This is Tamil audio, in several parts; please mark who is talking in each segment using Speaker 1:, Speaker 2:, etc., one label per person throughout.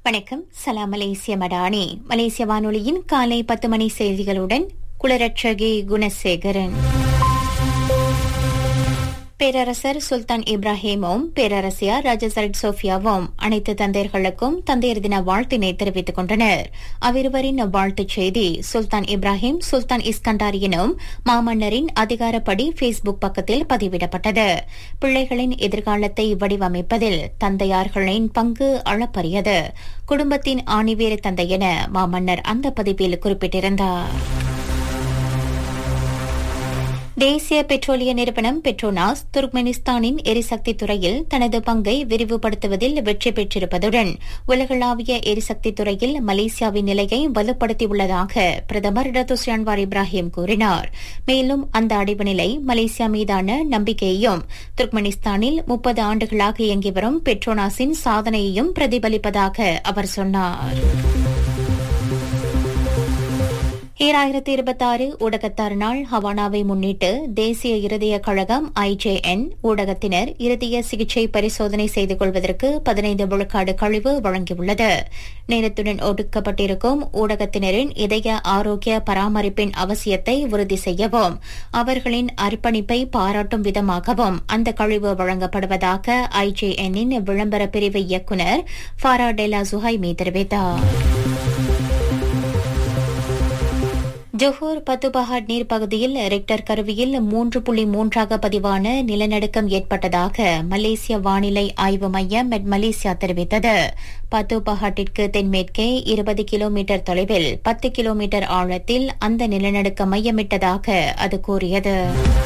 Speaker 1: வணக்கம் சலாம் மலேசிய மடானி மலேசிய வானொலியின் காலை பத்து மணி செய்திகளுடன் குளரட்சகி குணசேகரன் பேரரசர் சுல்தான் இப்ராஹிமும் பேரரசியார் ராஜசரட் சோஃபியாவும் அனைத்து தந்தையர்களுக்கும் தந்தையர் தின வாழ்த்தினை தெரிவித்துக் கொண்டனர் அவ்விருவரின் வாழ்த்துச் செய்தி சுல்தான் இப்ராஹிம் சுல்தான் இஸ்கண்டார் எனும் மாமன்னரின் அதிகாரப்படி ஃபேஸ்புக் பக்கத்தில் பதிவிடப்பட்டது பிள்ளைகளின் எதிர்காலத்தை வடிவமைப்பதில் தந்தையார்களின் பங்கு அளப்பரியது குடும்பத்தின் ஆணிவேறு தந்தை என மாமன்னர் அந்த பதிவில் குறிப்பிட்டிருந்தார் தேசிய பெட்ரோலிய நிறுவனம் பெட்ரோனாஸ் துர்க்மெனிஸ்தானின் எரிசக்தி துறையில் தனது பங்கை விரிவுபடுத்துவதில் வெற்றி பெற்றிருப்பதுடன் உலகளாவிய எரிசக்தி துறையில் மலேசியாவின் நிலையை வலுப்படுத்தியுள்ளதாக பிரதமர் டத்துஸ் அன்வார் இப்ராஹிம் கூறினார் மேலும் அந்த அடைவு நிலை மலேசியா மீதான நம்பிக்கையையும் துர்க்மெனிஸ்தானில் முப்பது ஆண்டுகளாக இயங்கி வரும் பெட்ரோனாஸின் சாதனையையும் பிரதிபலிப்பதாக அவர் சொன்னார் ஈராயிரத்தி இருபத்தாறு ஊடகத்தார் நாள் ஹவானாவை முன்னிட்டு தேசிய இருதய கழகம் ஐஜேஎன் ஊடகத்தினர் இருதய சிகிச்சை பரிசோதனை செய்து கொள்வதற்கு பதினைந்து விழுக்காடு கழிவு வழங்கியுள்ளது நேரத்துடன் ஒடுக்கப்பட்டிருக்கும் ஊடகத்தினரின் இதய ஆரோக்கிய பராமரிப்பின் அவசியத்தை உறுதி செய்யவும் அவர்களின் அர்ப்பணிப்பை பாராட்டும் விதமாகவும் அந்த கழிவு வழங்கப்படுவதாக ஐஜேஎன்னின் விளம்பர பிரிவு இயக்குநர் ஃபாரா டெலா சுஹைமி தெரிவித்தார் ஜொஹூர் பத்துபஹாட் நீர் பகுதியில் ரெக்டர் கருவியில் மூன்று புள்ளி மூன்றாக பதிவான நிலநடுக்கம் ஏற்பட்டதாக மலேசிய வானிலை ஆய்வு மையம் மெட் மலேசியா தெரிவித்தது பத்துபஹாட்டிற்கு தென்மேற்கே இருபது கிலோமீட்டர் தொலைவில் பத்து கிலோமீட்டர் ஆழத்தில் அந்த நிலநடுக்கம் மையமிட்டதாக அது கூறியது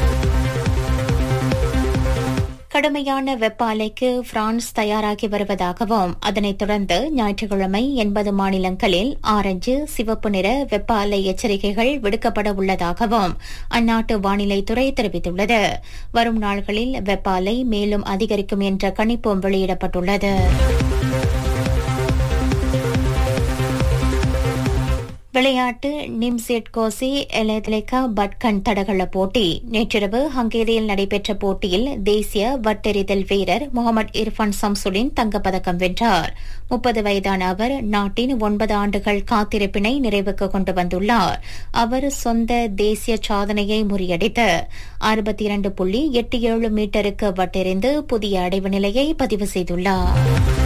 Speaker 1: கடுமையான வெப்ப அலைக்கு பிரான்ஸ் தயாராகி வருவதாகவும் அதனைத் தொடர்ந்து ஞாயிற்றுக்கிழமை எண்பது மாநிலங்களில் ஆரஞ்சு சிவப்பு நிற வெப்ப அலை எச்சரிக்கைகள் விடுக்கப்பட உள்ளதாகவும் அந்நாட்டு வானிலைத்துறை தெரிவித்துள்ளது வரும் நாள்களில் வெப்ப அலை மேலும் அதிகரிக்கும் என்ற கணிப்பும் வெளியிடப்பட்டுள்ளது விளையாட்டு நிம்செட் கோசி எலெத்லேகா பட்கன் தடகள போட்டி நேற்றிரவு ஹங்கேரியில் நடைபெற்ற போட்டியில் தேசிய வட்டெறிதல் வீரர் முகமது இர்ஃபான் சம்சுடின் தங்கப்பதக்கம் வென்றார் முப்பது வயதான அவர் நாட்டின் ஒன்பது ஆண்டுகள் காத்திருப்பினை நிறைவுக்கு கொண்டு வந்துள்ளார் அவர் சொந்த தேசிய சாதனையை முறியடித்து அறுபத்தி இரண்டு புள்ளி எட்டு ஏழு மீட்டருக்கு வட்டெறிந்து புதிய அடைவு நிலையை பதிவு செய்துள்ளார்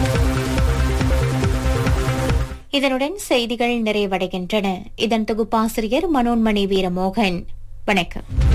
Speaker 1: இதனுடன் செய்திகள் நிறைவடைகின்றன இதன் தொகுப்பாசிரியர் மனோன்மணி வீரமோகன் வணக்கம்